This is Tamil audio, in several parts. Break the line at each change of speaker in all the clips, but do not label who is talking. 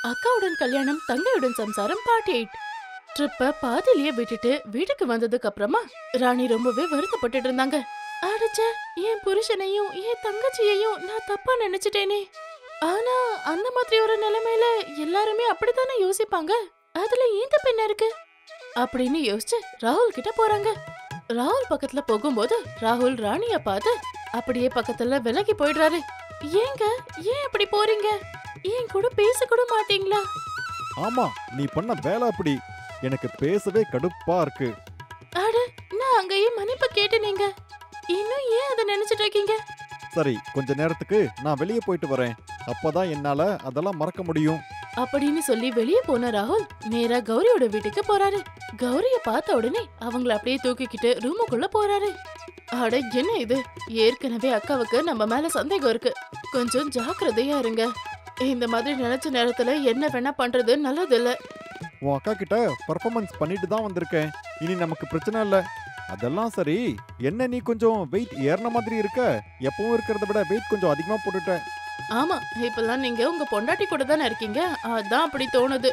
அக்காவுடன் கல்யாணம் தங்கையுடன் சம்சாரம் பார்ட் எயிட் ட்ரிப்ப பாதியிலேயே விட்டுட்டு வீட்டுக்கு வந்ததுக்கு அப்புறமா ராணி ரொம்பவே வருத்தப்பட்டுட்டு இருந்தாங்க அடிச்ச என் புருஷனையும் என் தங்கச்சியையும் நான் தப்பா நினைச்சிட்டேனே ஆனா அந்த மாதிரி ஒரு நிலைமையில எல்லாருமே அப்படித்தானே யோசிப்பாங்க அதுல ஏன் தப்பு என்ன இருக்கு அப்படின்னு யோசிச்சு ராகுல் கிட்ட போறாங்க ராகுல் பக்கத்துல போகும்போது ராகுல் ராணிய பார்த்து அப்படியே பக்கத்துல விலகி போயிடுறாரு ஏங்க ஏன் அப்படி போறீங்க ஏன் கூட பேச கூட மாட்டீங்களா
ஆமா நீ பண்ண வேலை அப்படி எனக்கு பேசவே கடுப்பா இருக்கு
அட நான் அங்கேயே மன்னிப்பு கேட்டேனீங்க இன்னும் ஏன் அதை நினைச்சிட்டு இருக்கீங்க
சரி கொஞ்ச நேரத்துக்கு நான் வெளியே போயிட்டு வரேன் அப்பதான் என்னால அதெல்லாம் மறக்க முடியும்
அப்படின்னு சொல்லி வெளியே போன ராகுல் நேரா கௌரியோட வீட்டுக்கு போறாரு கௌரிய பார்த்த உடனே அவங்கள அப்படியே தூக்கிக்கிட்டு ரூமுக்குள்ள போறாரு அட என்ன இது ஏற்கனவே அக்காவுக்கு நம்ம மேல சந்தேகம் இருக்கு கொஞ்சம் ஜாக்கிரதையா இருங்க இந்த மாதிரி நினைச்ச நேரத்துல என்ன வேணா பண்றது நல்லது இல்ல
உன் அக்கா கிட்ட பர்ஃபார்மன்ஸ் பண்ணிட்டு தான் வந்திருக்கேன் இனி நமக்கு பிரச்சனை இல்ல அதெல்லாம் சரி என்ன நீ கொஞ்சம் வெயிட் ஏறின மாதிரி இருக்க எப்பவும் இருக்கிறத விட வெயிட் கொஞ்சம் அதிகமா போட்டுட்ட
ஆமா இப்பெல்லாம் நீங்க உங்க பொண்டாட்டி கூட தானே இருக்கீங்க அதான் அப்படி தோணுது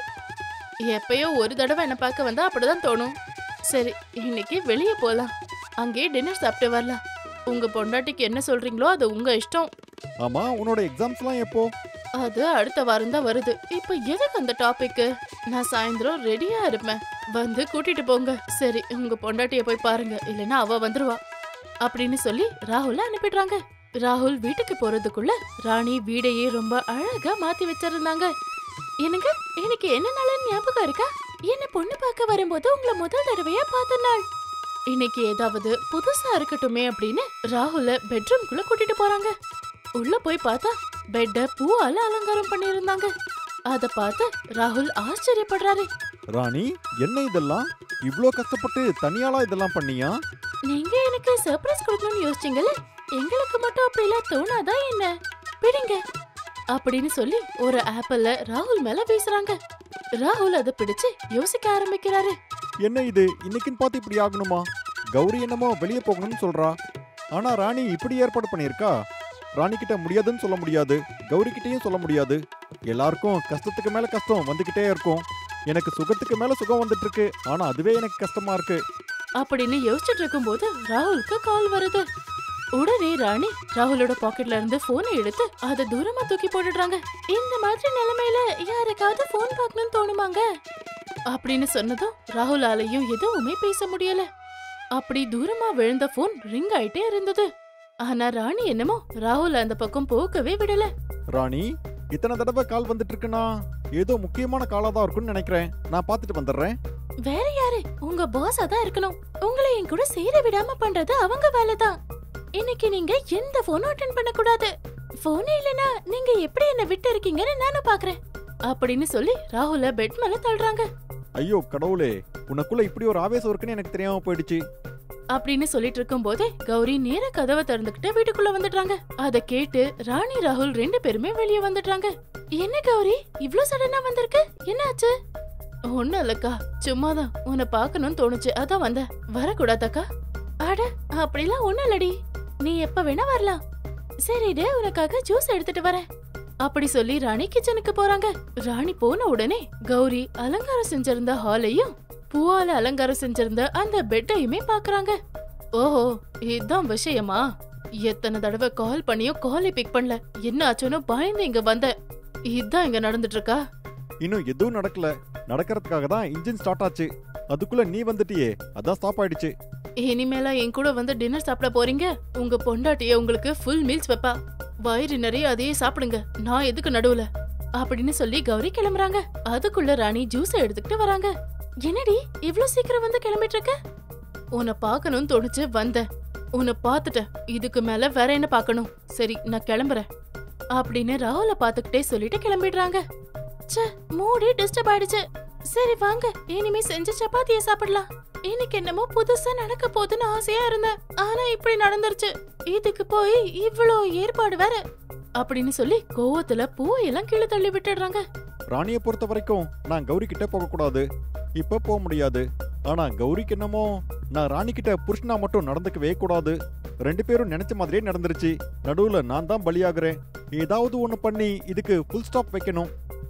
எப்பயோ ஒரு தடவை என்ன பார்க்க வந்தா அப்படிதான் தோணும் சரி இன்னைக்கு வெளியே போலாம் அங்கேயே டின்னர் சாப்பிட்டு வரலாம் உங்க பொண்டாட்டிக்கு என்ன சொல்றீங்களோ அது உங்க இஷ்டம்
ஆமா உன்னோட எக்ஸாம்ஸ்லாம் எப்போ
அது அடுத்த வாரம் தான் வருது இப்ப எதுக்கு அந்த டாபிக் நான் சாயந்தரம் ரெடியா இருப்பேன் வந்து கூட்டிட்டு போங்க சரி உங்க பொண்டாட்டிய போய் பாருங்க இல்லைன்னா அவ வந்துருவா அப்படின்னு சொல்லி ராகுல அனுப்பிடுறாங்க ராகுல் வீட்டுக்கு போறதுக்குள்ள ராணி வீடையே ரொம்ப அழகா மாத்தி வச்சிருந்தாங்க எனக்கு எனக்கு என்ன நாள் ஞாபகம் இருக்கா என்ன பொண்ணு பார்க்க வரும்போது உங்களை முதல் தடவையா பார்த்த நாள் இன்னைக்கு ஏதாவது புதுசா இருக்கட்டுமே அப்படின்னு ராகுல பெட்ரூம்குள்ள கூட்டிட்டு போறாங்க உள்ள போய் பார்த்தா பெட்ட பூவால அலங்காரம் பண்ணியிருந்தாங்க அத பார்த்து ராகுல் ஆச்சரியப்படுறாரு
ராணி என்ன இதெல்லாம் இவ்ளோ கஷ்டப்பட்டு தனியாளா இதெல்லாம் பண்ணியா
நீங்க எனக்கு சர்ப்ரைஸ் கொடுக்கணும்னு யோசிச்சீங்கல்ல எங்களுக்கு மட்டும் அப்படிலாம் தோணாதா என்ன பிடிங்க அப்படின்னு சொல்லி ஒரு ஆப்பிள்ல ராகுல் மேல வீசுறாங்க ராகுல் அதை பிடிச்சு யோசிக்க ஆரம்பிக்கிறாரு
என்ன இது இன்னைக்குன்னு பார்த்து இப்படி ஆகணுமா கௌரி என்னமோ வெளியே போகணும்னு சொல்றா ஆனா ராணி இப்படி ஏற்பாடு பண்ணியிருக்கா ராணி கிட்ட முடியாதுன்னு சொல்ல முடியாது கௌரி கிட்டயும் சொல்ல முடியாது எல்லாருக்கும் கஷ்டத்துக்கு மேல கஷ்டம் வந்துகிட்டே இருக்கும் எனக்கு சுகத்துக்கு மேல சுகம் வந்துட்டு இருக்கு ஆனா அதுவே எனக்கு கஷ்டமா இருக்கு
அப்படின்னு யோசிச்சுட்டு இருக்கும்போது ராகுலுக்கு கால் வருது உடனே ராணி ராகுலோட பாக்கெட்ல இருந்து போனை எடுத்து அதை தூரமா தூக்கி போட்டுடுறாங்க இந்த மாதிரி நிலைமையில யாருக்காவது போன் பார்க்கணும்னு தோணுமாங்க அப்படின்னு சொன்னதும் ராகுலாலையும் எதுவுமே பேச முடியல அப்படி தூரமா விழுந்த போன் ரிங் ஆயிட்டே இருந்தது ஆனா ராணி என்னமோ ராகுல் அந்த பக்கம் போகவே விடல
ராணி இத்தனை தடவை கால் வந்துட்டு இருக்குன்னா ஏதோ முக்கியமான காலா தான் இருக்கும்னு நினைக்கிறேன் நான் பார்த்துட்டு வந்துடுறேன்
வேற யாரு உங்க பாஸா தான் இருக்கணும் உங்களை என் கூட சேர விடாம பண்றது அவங்க வேலை தான் இன்னைக்கு நீங்க எந்த போனும் அட்டென்ட் பண்ண கூடாது போனே இல்லனா நீங்க எப்படி என்ன விட்டு இருக்கீங்கன்னு நானும் பாக்குறேன் அப்படின்னு சொல்லி ராகுல பெட் மேல தள்ளுறாங்க
ஐயோ கடவுளே உனக்குள்ள இப்படி ஒரு ஆவேசம் இருக்குன்னு எனக்கு தெரியாம போயிடுச்சு
அப்படின்னு சொல்லிட்டு இருக்கும் போதே கௌரி நேர கதவை திறந்துகிட்டு வீட்டுக்குள்ள வந்துட்டாங்க அத கேட்டு ராணி ராகுல் ரெண்டு பேருமே வெளியே வந்துட்டாங்க என்ன கௌரி இவ்ளோ சடனா வந்திருக்கு என்னாச்சு ஒண்ணு இல்லக்கா சும்மாதான் உன்னை பார்க்கணும்னு தோணுச்சு அதான் வந்தேன் வரக்கூடாதாக்கா அட அப்படிலாம் ஒண்ணு இல்லடி நீ எப்ப வேணா வரலாம் சரிடு உனக்காக ஜூஸ் எடுத்துட்டு வரேன் அப்படி சொல்லி ராணி கிச்சனுக்கு போறாங்க ராணி போன உடனே கௌரி அலங்காரம் செஞ்சிருந்த ஹாலையும் பூவால அலங்காரம் செஞ்சிருந்த அந்த பெட்டையுமே பாக்குறாங்க ஓஹோ இதுதான் விஷயமா எத்தனை தடவை கால் பண்ணியும் காலை பிக் பண்ணல என்ன ஆச்சுன்னு பயந்து இங்க வந்தேன் இதுதான் இங்க நடந்துட்டு இருக்கா
இன்னும் எதுவும் நடக்கல நடக்கிறதுக்காக தான் இன்ஜின் ஸ்டார்ட் ஆச்சு அதுக்குள்ள நீ வந்துட்டியே அதான் ஸ்டாப் ஆயிடுச்சு
இனிமேலா என் கூட வந்து டின்னர் சாப்பிட போறீங்க உங்க பொண்டாட்டிய உங்களுக்கு ஃபுல் மீல்ஸ் வைப்பா வயிறு நிறைய அதையே சாப்பிடுங்க நான் எதுக்கு நடுவுல அப்படின்னு சொல்லி கௌரி கிளம்புறாங்க அதுக்குள்ள ராணி ஜூஸ் எடுத்துக்கிட்டு வராங்க என்னடி இவ்ளோ சீக்கிரம் வந்து கிளம்பிட்டு இருக்க உன்னை பார்க்கணும்னு தோணுச்சு வந்தேன் உன்னை பார்த்துட்டேன் இதுக்கு மேல வேற என்ன பார்க்கணும் சரி நான் கிளம்புறேன் அப்படின்னு ராகுல பாத்துக்கிட்டே சொல்லிட்டு கிளம்பிடுறாங்க ச்சே மூடி டிஸ்டர்ப் ஆயிடுச்சு சரி வாங்க இனிமே செஞ்ச சப்பாத்திய சாப்பிடலாம் இன்னைக்கு என்னமோ புதுசா நடக்க போகுதுன்னு ஆசையா இருந்தேன் ஆனா இப்படி நடந்துருச்சு இதுக்கு போய் இவ்ளோ ஏற்பாடு வேற அப்படின்னு சொல்லி கோவத்துல பூவையெல்லாம் கீழே தள்ளி விட்டுடுறாங்க
ராணியை பொறுத்த வரைக்கும் நான் கௌரி கிட்ட போக கூடாது இப்ப போக முடியாது ஆனா கௌரிக்கு என்னமோ நான் ராணி கிட்ட புருஷனா மட்டும் நடந்துக்கவே கூடாது ரெண்டு பேரும் நினைச்ச மாதிரியே நடந்துருச்சு நடுவுல நான் தான் பலியாகிறேன் ஏதாவது ஒண்ணு பண்ணி இதுக்கு ஃபுல் ஸ்டாப் வைக்கணும்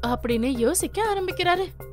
அப்படின்னு யோசிக்க ஆரம்பிக்கிறாரு